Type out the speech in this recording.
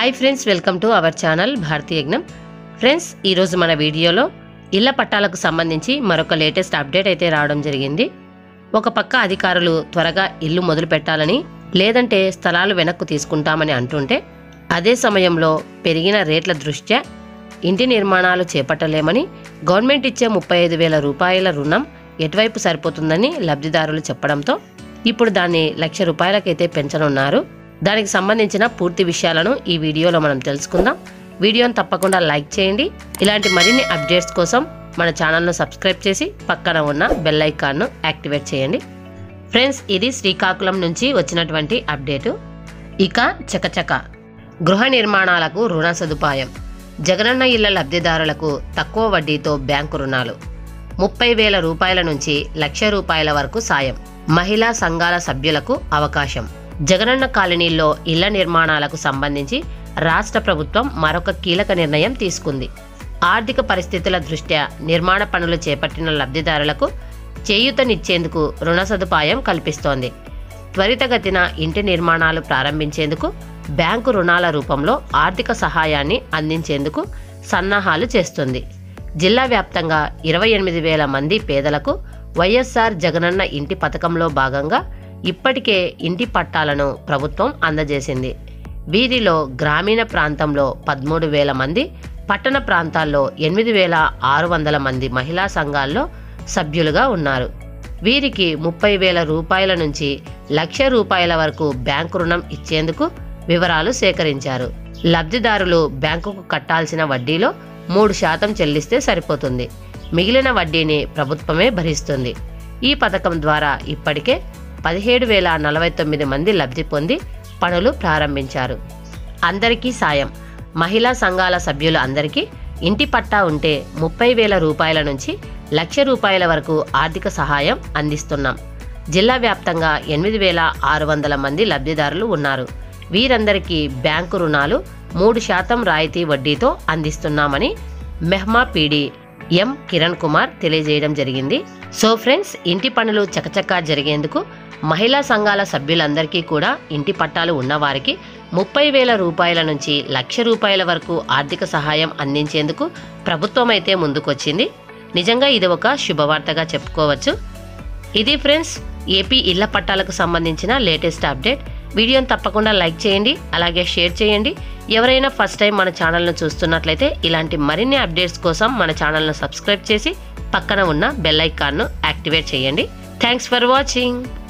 hi friends welcome to our channel Bharati Yagnam friends ఈరోజు మన వీడియోలో ఇళ్ల పట్టాలకు సంబంధించి మరొక లేటెస్ట్ అప్డేట్ అయితే రావడం జరిగింది ఒక పక్క అధికారులు త్వరగా ఇల్లు మొదలు పెట్టాలని లేదంటే స్థలాలు వెనక్కు తీసుకుంటామని అంటుంటే అదే సమయంలో పెరిగిన రేట్ల దృష్ట్యా ఇంటి నిర్మాణాలు చేపట్టలేమని గవర్నమెంట్ ఇచ్చే ముప్పై ఐదు వేల రూపాయల రుణం ఎటువైపు సరిపోతుందని లబ్ధిదారులు చెప్పడంతో ఇప్పుడు దాన్ని లక్ష రూపాయలకైతే పెంచనున్నారు దానికి సంబంధించిన పూర్తి విషయాలను ఈ వీడియోలో మనం తెలుసుకుందాం వీడియోని తప్పకుండా లైక్ చేయండి ఇలాంటి మరిన్ని అప్డేట్స్ కోసం మన ఛానల్ను సబ్స్క్రైబ్ చేసి పక్కన ఉన్న బెల్ ఐకాన్ను యాక్టివేట్ చేయండి ఫ్రెండ్స్ ఇది శ్రీకాకుళం నుంచి వచ్చినటువంటి అప్డేటు ఇక చకచక గృహ నిర్మాణాలకు రుణ సదుపాయం జగనన్న ఇళ్ల లబ్ధిదారులకు తక్కువ వడ్డీతో బ్యాంకు రుణాలు ముప్పై వేల రూపాయల నుంచి లక్ష రూపాయల వరకు సాయం మహిళా సంఘాల సభ్యులకు అవకాశం జగనన్న కాలనీల్లో ఇళ్ల నిర్మాణాలకు సంబంధించి రాష్ట్ర ప్రభుత్వం మరొక కీలక నిర్ణయం తీసుకుంది ఆర్థిక పరిస్థితుల దృష్ట్యా నిర్మాణ పనులు చేపట్టిన లబ్ధిదారులకు చేయూతనిచ్చేందుకు రుణ సదుపాయం కల్పిస్తోంది త్వరితగతిన ఇంటి నిర్మాణాలు ప్రారంభించేందుకు బ్యాంకు రుణాల రూపంలో ఆర్థిక సహాయాన్ని అందించేందుకు సన్నాహాలు చేస్తుంది జిల్లా వ్యాప్తంగా ఇరవై ఎనిమిది వేల మంది పేదలకు వైఎస్ఆర్ జగనన్న ఇంటి పథకంలో భాగంగా ఇప్పటికే ఇంటి పట్టాలను ప్రభుత్వం అందజేసింది వీరిలో గ్రామీణ ప్రాంతంలో పదమూడు వేల మంది పట్టణ ప్రాంతాల్లో ఎనిమిది వేల ఆరు వందల మంది మహిళా సంఘాల్లో సభ్యులుగా ఉన్నారు వీరికి ముప్పై వేల రూపాయల నుంచి లక్ష రూపాయల వరకు బ్యాంకు రుణం ఇచ్చేందుకు వివరాలు సేకరించారు లబ్ధిదారులు బ్యాంకుకు కట్టాల్సిన వడ్డీలో మూడు శాతం చెల్లిస్తే సరిపోతుంది మిగిలిన వడ్డీని ప్రభుత్వమే భరిస్తుంది ఈ పథకం ద్వారా ఇప్పటికే పదిహేడు వేల నలభై తొమ్మిది మంది లబ్ధి పొంది పనులు ప్రారంభించారు అందరికీ సాయం మహిళా సంఘాల సభ్యులు అందరికీ ఇంటి పట్టా ఉంటే ముప్పై వేల రూపాయల నుంచి లక్ష రూపాయల వరకు ఆర్థిక సహాయం అందిస్తున్నాం జిల్లా వ్యాప్తంగా ఎనిమిది వేల ఆరు వందల మంది లబ్ధిదారులు ఉన్నారు వీరందరికీ బ్యాంకు రుణాలు మూడు శాతం రాయితీ వడ్డీతో అందిస్తున్నామని మెహ్మా పీడి ఎం కిరణ్ కుమార్ తెలియజేయడం జరిగింది సో ఫ్రెండ్స్ ఇంటి పనులు చకచకా జరిగేందుకు మహిళా సంఘాల సభ్యులందరికీ కూడా ఇంటి పట్టాలు ఉన్నవారికి ముప్పై వేల రూపాయల నుంచి లక్ష రూపాయల వరకు ఆర్థిక సహాయం అందించేందుకు ప్రభుత్వం అయితే ముందుకొచ్చింది నిజంగా ఇది ఒక శుభవార్తగా చెప్పుకోవచ్చు ఇది ఫ్రెండ్స్ ఏపీ ఇళ్ల పట్టాలకు సంబంధించిన లేటెస్ట్ అప్డేట్ వీడియోని తప్పకుండా లైక్ చేయండి అలాగే షేర్ చేయండి ఎవరైనా ఫస్ట్ టైం మన ఛానల్ను చూస్తున్నట్లయితే ఇలాంటి మరిన్ని అప్డేట్స్ కోసం మన ఛానల్ను సబ్స్క్రైబ్ చేసి పక్కన ఉన్న బెల్ ఐకాన్ను యాక్టివేట్ చేయండి థ్యాంక్స్ ఫర్ వాచింగ్